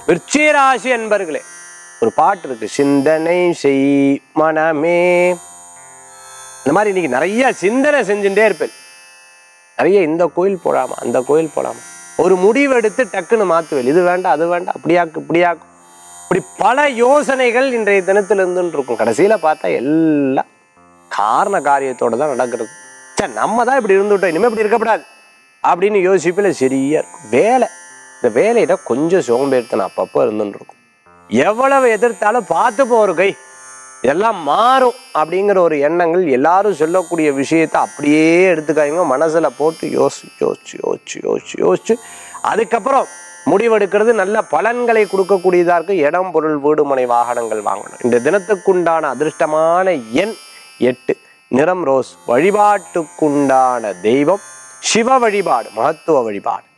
விருச்சிகராசி அன்பர்களே ஒரு பாட்டு இருக்கு சிந்தனை செய் மனமே இந்த மாதிரி இன்னைக்கு நிறைய சிந்தனை செஞ்சுட்டே இருப்பேன் நிறைய இந்த கோயில் போடாம அந்த கோயில் போடாம ஒரு முடிவு எடுத்து டக்குன்னு மாத்துவேன் இது வேண்டாம் அது வேண்டாம் அப்படியாக்கு இப்படியாக்கும் இப்படி பல யோசனைகள் இன்றைய தினத்துல இருந்துன்னு இருக்கும் கடைசியில பார்த்தா எல்லாம் காரண காரியத்தோட தான் நடக்கிறது சே நம்ம தான் இப்படி இருந்துட்டோம் இனிமே இப்படி இருக்கக்கூடாது அப்படின்னு யோசிப்பில் சரியா இருக்கும் வேலை இந்த வேலையில கொஞ்சம் சோம்பேறித்தனம் அப்பப்போ இருந்துன்னு இருக்கும் எவ்வளவு எதிர்த்தாலும் பார்த்து ஒரு கை இதெல்லாம் மாறும் அப்படிங்கிற ஒரு எண்ணங்கள் எல்லாரும் சொல்லக்கூடிய விஷயத்தை அப்படியே எடுத்துக்காதீங்க மனசுல போட்டு யோசி யோசிச்சு யோசிச்சு யோசிச்சு யோசிச்சு அதுக்கப்புறம் முடிவெடுக்கிறது நல்ல பலன்களை கொடுக்கக்கூடியதா இருக்கு இடம் பொருள் வீடு மனை வாகனங்கள் வாங்கணும் இந்த தினத்துக்குண்டான அதிர்ஷ்டமான எண் எட்டு நிறம் ரோஸ் வழிபாட்டுக்குண்டான தெய்வம் சிவ வழிபாடு மகத்துவ வழிபாடு